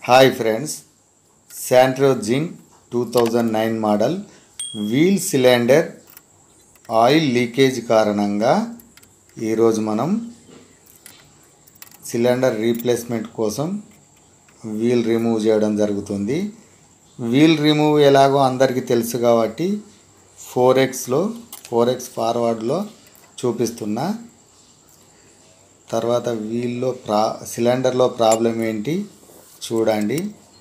hi friends Santro Xing two thousand nine model wheel cylinder oil leakage కారణంగా ఈరోజు మనం cylinder replacement కోసం wheel remove చేయడం జరుగుతుంది వీల్ రిమూవ్ ఎలాగో అందరికీ తెలుసు కాబట్టి ఫోర్ ఎక్స్లో ఫోర్ ఎక్స్ ఫార్వర్డ్లో చూపిస్తున్నా తర్వాత వీల్లో ప్రా సిలిండర్లో ప్రాబ్లం ఏంటి చూడండి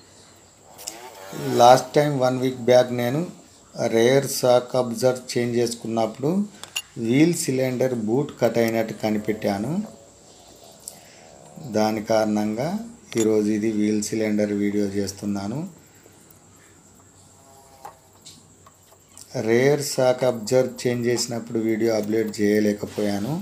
last time one week back నేను రేర్ సాక్ అబ్జర్వ్ చేంజ్ చేసుకున్నప్పుడు వీల్ సిలిండర్ బూట్ కట్ అయినట్టు కనిపెట్టాను దాని కారణంగా ఈరోజు ఇది వీల్ సిలిండర్ వీడియో చేస్తున్నాను రేర్ సాక్ అబ్జర్వ్ చేంజ్ చేసినప్పుడు వీడియో అప్లోడ్ చేయలేకపోయాను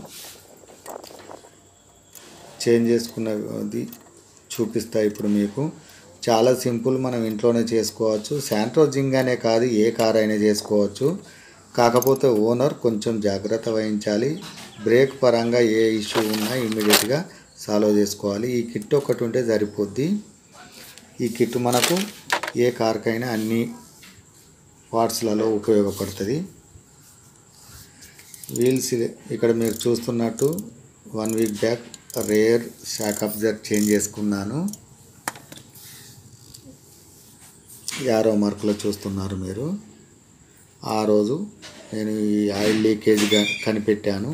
చేంజ్ చేసుకున్నది చూపిస్తా ఇప్పుడు మీకు చాలా సింపుల్ మనం ఇంట్లోనే చేసుకోవచ్చు శాంట్రో జింగ్ అనే కాదు ఏ కార్ అయినా చేసుకోవచ్చు కాకపోతే ఓనర్ కొంచెం జాగ్రత్త వహించాలి బ్రేక్ పరంగా ఏ ఇష్యూ ఉన్నా ఇమ్మీడియట్గా సాల్వ్ చేసుకోవాలి ఈ కిట్ ఒకటి ఉంటే సరిపోద్ది ఈ కిట్ మనకు ఏ కార్కైనా అన్ని పార్ట్స్లలో ఉపయోగపడుతుంది వీల్స్ ఇక్కడ మీరు చూస్తున్నట్టు one week back rear shock absorber change చేసుకున్నాను యారో మార్కులో చూస్తున్నారు మీరు ఆ రోజు నేను ఈ ఆయిల్ లీకేజ్గా కనిపెట్టాను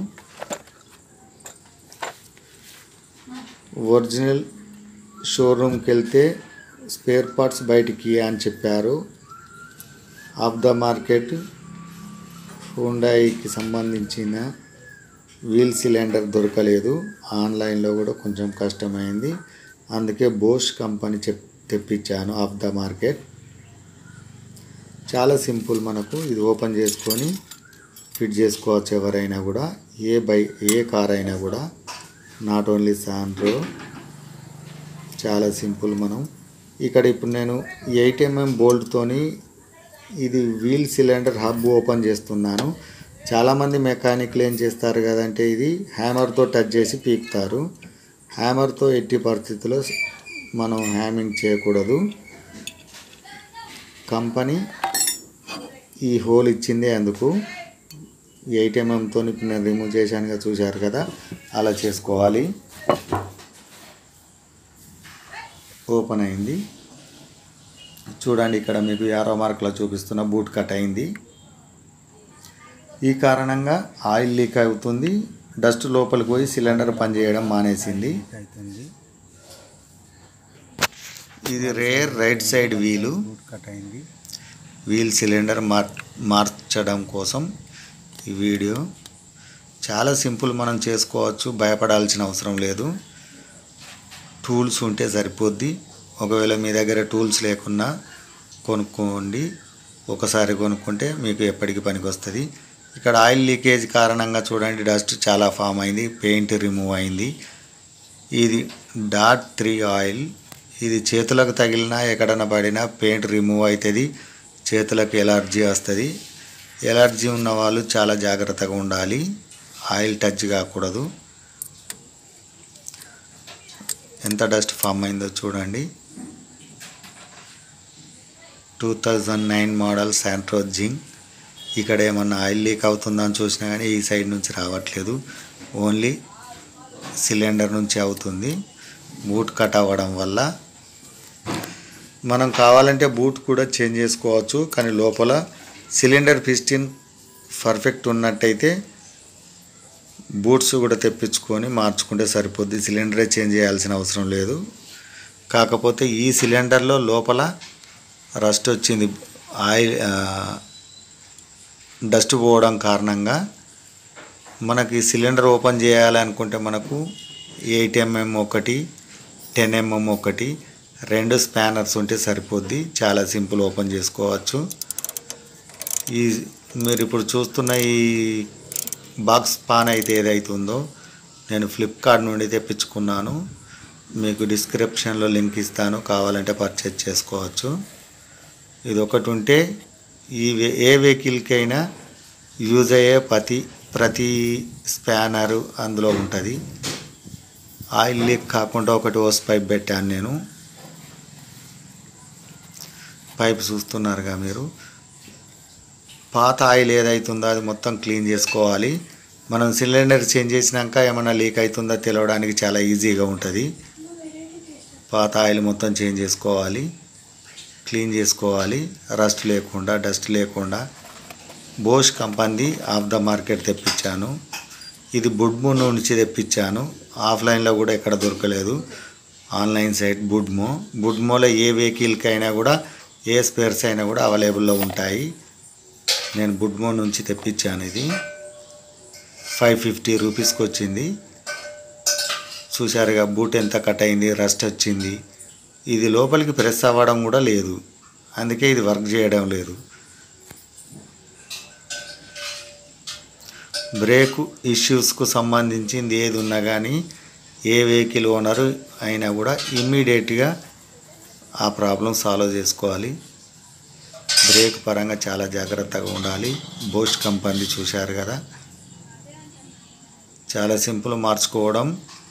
ఒరిజినల్ షోరూమ్కి వెళ్తే స్పేర్ పార్ట్స్ బయటికి అని చెప్పారు ఆఫ్ ద మార్కెట్ హుండాయికి సంబంధించిన వీల్ సిలిండర్ దొరకలేదు ఆన్లైన్లో కూడా కొంచెం కష్టమైంది అందుకే బోష్ కంపెనీ చెప్ తెప్పించాను ఆఫ్ ద మార్కెట్ చాలా సింపుల్ మనకు ఇది ఓపెన్ చేసుకొని ఫిట్ చేసుకోవచ్చు ఎవరైనా కూడా ఏ బై ఏ కార్ అయినా కూడా నాట్ ఓన్లీ సాండ్రో చాలా సింపుల్ మనం ఇక్కడ ఇప్పుడు నేను ఎయిట్ ఎంఎం బోల్ట్తోని ఇది వీల్ సిలిండర్ హబ్ ఓపెన్ చేస్తున్నాను చాలామంది మెకానిక్లు ఏం చేస్తారు కదంటే ఇది హ్యామర్తో టచ్ చేసి పీకుతారు హ్యామర్తో ఎట్టి పరిస్థితుల్లో మనం హ్యామింగ్ చేయకూడదు కంపెనీ ఈ హోల్ ఇచ్చిందే అందుకు ఎయిట్ ఎంఎంతో ఇప్పుడు నేను రిమూవ్ చేశానుగా చూశారు కదా అలా చేసుకోవాలి ఓపెన్ అయింది చూడండి ఇక్కడ మీకు యారో మార్కులో చూపిస్తున్న బూట్ కట్ అయింది ఈ కారణంగా ఆయిల్ లీక్ అవుతుంది డస్ట్ లోపలికి పోయి సిలిండర్ పనిచేయడం మానేసింది అవుతుంది ఇది rear right side wheel boot cut అయింది వీల్ సిలిండర్ మార్ మార్చడం కోసం ఈ వీడియో చాలా సింపుల్ మనం చేసుకోవచ్చు భయపడాల్సిన అవసరం లేదు టూల్స్ ఉంటే సరిపోద్ది ఒకవేళ మీ దగ్గర టూల్స్ లేకున్నా కొనుక్కోండి ఒకసారి కొనుక్కుంటే మీకు ఎప్పటికీ పనికి వస్తుంది ఇక్కడ ఆయిల్ లీకేజ్ కారణంగా చూడండి డస్ట్ చాలా ఫామ్ అయింది పెయింట్ రిమూవ్ అయింది ఇది డాట్ త్రీ ఆయిల్ ఇది చేతులకు తగిలినా ఎక్కడన్నా పడినా పెయింట్ రిమూవ్ అవుతుంది చేతులకు ఎలర్జీ వస్తుంది ఎలర్జీ ఉన్న వాళ్ళు చాలా జాగ్రత్తగా ఉండాలి ఆయిల్ టచ్ కాకూడదు ఎంత డస్ట్ ఫామ్ అయిందో చూడండి two thousand nine model Santro Xing ఇక్కడ ఏమన్నా ఆయిల్ లీక్ అవుతుందని చూసినా కానీ ఈ సైడ్ నుంచి రావట్లేదు ఓన్లీ సిలిండర్ నుంచి అవుతుంది బూట్ కట్ అవ్వడం వల్ల మనం కావాలంటే బూట్ కూడా చేంజ్ చేసుకోవచ్చు కానీ లోపల సిలిండర్ పిస్టిన్ పర్ఫెక్ట్ ఉన్నట్టయితే బూట్స్ కూడా తెప్పించుకొని మార్చుకుంటే సరిపోద్ది సిలిండరే చేంజ్ చేయాల్సిన అవసరం లేదు కాకపోతే ఈ సిలిండర్లో లోపల రస్ట్ వచ్చింది ఆయిల్ డస్ట్ పోవడం కారణంగా మనకి సిలిండర్ ఓపెన్ చేయాలనుకుంటే మనకు ఎయిట్ ఎంఎం ఒకటి టెన్ ఎంఎం ఒకటి రెండు స్పానర్స్ ఉంటే సరిపోద్ది చాలా సింపుల్ ఓపెన్ చేసుకోవచ్చు ఈ మీరు ఇప్పుడు చూస్తున్న ఈ బాక్స్ పాన్ అయితే ఏదైతుందో నేను ఫ్లిప్కార్ట్ నుండి తెప్పించుకున్నాను మీకు డిస్క్రిప్షన్లో లింక్ ఇస్తాను కావాలంటే పర్చేజ్ చేసుకోవచ్చు ఇది ఒకటి ఉంటే ఈ వే- ఏ వెహికల్కైనా యూజ్ అయ్యే ప్రతి ప్రతి స్పానరు అందులో ఉంటుంది ఆయిల్ లీక్ కాకుండా ఒకటి ఓస్ పైప్ పెట్టాను నేను పైప్ చూస్తున్నారుగా మీరు పాత ఆయిల్ ఏదైతుందో అది మొత్తం క్లీన్ చేసుకోవాలి మనం సిలిండర్ చేంజ్ చేసినాక ఏమైనా లీక్ అవుతుందో తెలవడానికి చాలా ఈజీగా ఉంటుంది పాత ఆయిల్ మొత్తం చేంజ్ చేసుకోవాలి క్లీన్ చేసుకోవాలి రస్ట్ లేకుండా డస్ట్ లేకుండా Bosch company off the market తెప్పించాను ఇది బుడ్మో నుంచి తెప్పించాను ఆఫ్లైన్లో కూడా ఎక్కడ దొరకలేదు ఆన్లైన్ సైట్ బుడ్మో బుడ్మోలో ఏ వెహికల్కి అయినా కూడా ఏ స్పేర్స్ అయినా కూడా అవైలబుల్లో ఉంటాయి నేను బుడ్మో నుంచి తెప్పించాను ఇది ఫైవ్ ఫిఫ్టీ రూపీస్కి వచ్చింది చూశారుగా బూట్ ఎంత కట్ అయింది రస్ట్ వచ్చింది ఇది లోపలికి ప్రెస్ అవ్వడం కూడా లేదు అందుకే ఇది వర్క్ చేయడం లేదు బ్రేక్ ఇష్యూస్కు సంబంధించింది ఏది ఉన్నా కానీ ఏ వెహికల్ ఓనర్ అయినా కూడా ఇమ్మీడియట్గా ఆ ప్రాబ్లం సాల్వ్ చేసుకోవాలి బ్రేక్ పరంగా చాలా జాగ్రత్తగా ఉండాలి బోస్ట్ కంపెనీ చూశారు కదా చాలా సింపుల్ మార్చుకోవడం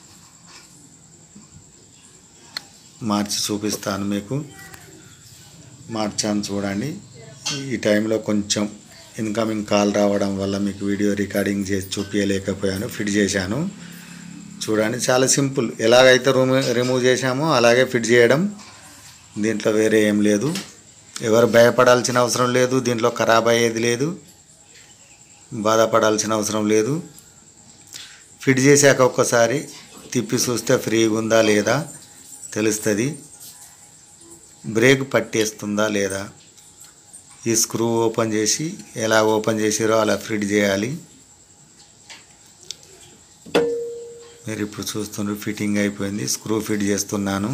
మార్చి చూపిస్తాను మీకు మార్చాను చూడండి ఈ టైంలో కొంచెం ఇన్కమింగ్ కాల్ రావడం వల్ల మీకు వీడియో రికార్డింగ్ చేసి చూపించలేకపోయాను ఫిట్ చేశాను చూడండి చాలా సింపుల్ ఎలాగైతే రూమ్ రిమూవ్ చేశామో అలాగే ఫిట్ చేయడం దీంట్లో వేరే ఏం లేదు ఎవరు భయపడాల్సిన అవసరం లేదు దీంట్లో ఖరాబ్ అయ్యేది లేదు బాధపడాల్సిన అవసరం లేదు ఫిట్ చేశాక ఒక్కసారి తిప్పి చూస్తే ఫ్రీగా ఉందా లేదా తెలుస్తుంది బ్రేక్ పట్టేస్తుందా లేదా ఈ స్క్రూ ఓపెన్ చేసి ఎలా ఓపెన్ చేసిరో అలా ఫిట్ చేయాలి మీరు ఇప్పుడు చూస్తున్నారు ఫిట్టింగ్ అయిపోయింది స్క్రూ ఫిట్ చేస్తున్నాను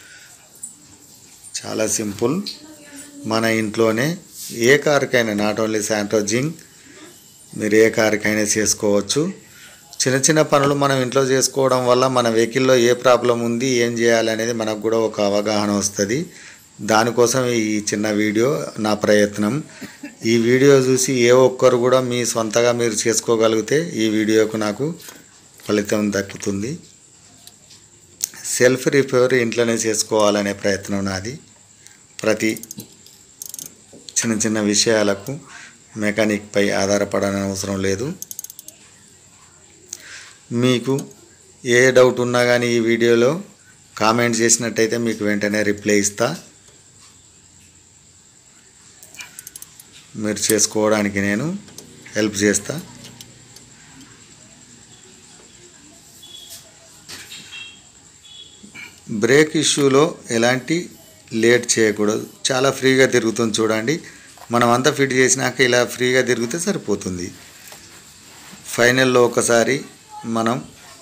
చాలా సింపుల్ మన ఇంట్లోనే ఏ కార్కైనా నాట్ ఓన్లీ శాంటోజింగ్ మీరు ఏ కార్కైనా చేసుకోవచ్చు చిన్న చిన్న పనులు మనం ఇంట్లో చేసుకోవడం వల్ల మన వెహికల్లో ఏ ప్రాబ్లం ఉంది ఏం చేయాలి అనేది మనకు కూడా ఒక అవగాహన వస్తుంది దానికోసం ఈ చిన్న వీడియో నా ప్రయత్నం ఈ వీడియో చూసి ఏ ఒక్కరు కూడా మీ సొంతగా మీరు చేసుకోగలిగితే ఈ వీడియోకు నాకు ఫలితం దక్కుతుంది సెల్ఫ్ రిపేర్ ఇంట్లోనే చేసుకోవాలనే ప్రయత్నం నాది ప్రతి చిన్న చిన్న విషయాలకు మెకానిక్పై ఆధారపడని అవసరం లేదు మీకు ఏ డౌట్ ఉన్నా కానీ ఈ వీడియోలో కామెంట్ చేసినట్టయితే మీకు వెంటనే రిప్లై ఇస్తా మీరు చేసుకోవడానికి నేను హెల్ప్ చేస్తా బ్రేక్ ఇష్యూలో ఎలాంటి లేట్ చేయకూడదు చాలా ఫ్రీగా తిరుగుతుంది చూడండి మనం అంతా ఫిట్ చేసినాక ఇలా ఫ్రీగా తిరిగితే సరిపోతుంది ఫైనల్లో ఒకసారి మనం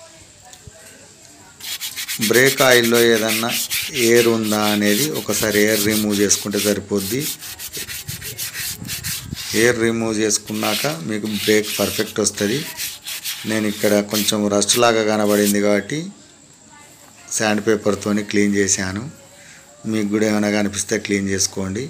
బ్రేక్ ఆయిల్లో ఏదన్నా ఎయిర్ ఉందా అనేది ఒకసారి ఎయిర్ రిమూవ్ చేసుకుంటే సరిపోద్ది ఎయిర్ రిమూవ్ చేసుకున్నాక మీకు బ్రేక్ పర్ఫెక్ట్ వస్తుంది నేను ఇక్కడ కొంచెం రస్ట్ లాగా కనబడింది కాబట్టి శాండ్ పేపర్తో క్లీన్ చేశాను మీకు కూడా ఏమైనా కనిపిస్తే క్లీన్ చేసుకోండి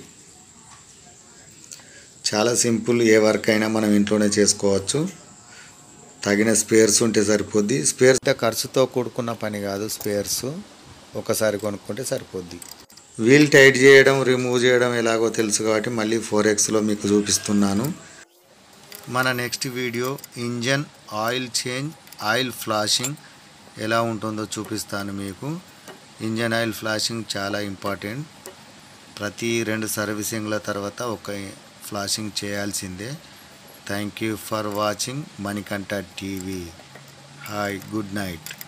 చాలా సింపుల్ ఏ వర్క్ అయినా మనం ఇంట్లోనే చేసుకోవచ్చు తగిన స్పేర్స్ ఉంటే సరిపోద్ది స్పేర్స్ అంటే ఖర్చుతో కూడుకున్న పని కాదు స్పేర్స్ ఒకసారి కొనుక్కుంటే సరిపోద్ది వీల్ టైట్ చేయడం రిమూవ్ చేయడం ఎలాగో తెలుసు కాబట్టి మళ్ళీ ఫోర్ ఎక్స్లో మీకు చూపిస్తున్నాను మన next video engine oil change oil flushing ఎలా ఉంటుందో చూపిస్తాను మీకు ఇంజన్ ఆయిల్ ఫ్లాషింగ్ చాలా ఇంపార్టెంట్ ప్రతి రెండు సర్వీసింగ్ల తర్వాత ఒక ఫ్లాషింగ్ చేయాల్సిందే thank you for watching Manikanta TV hi good night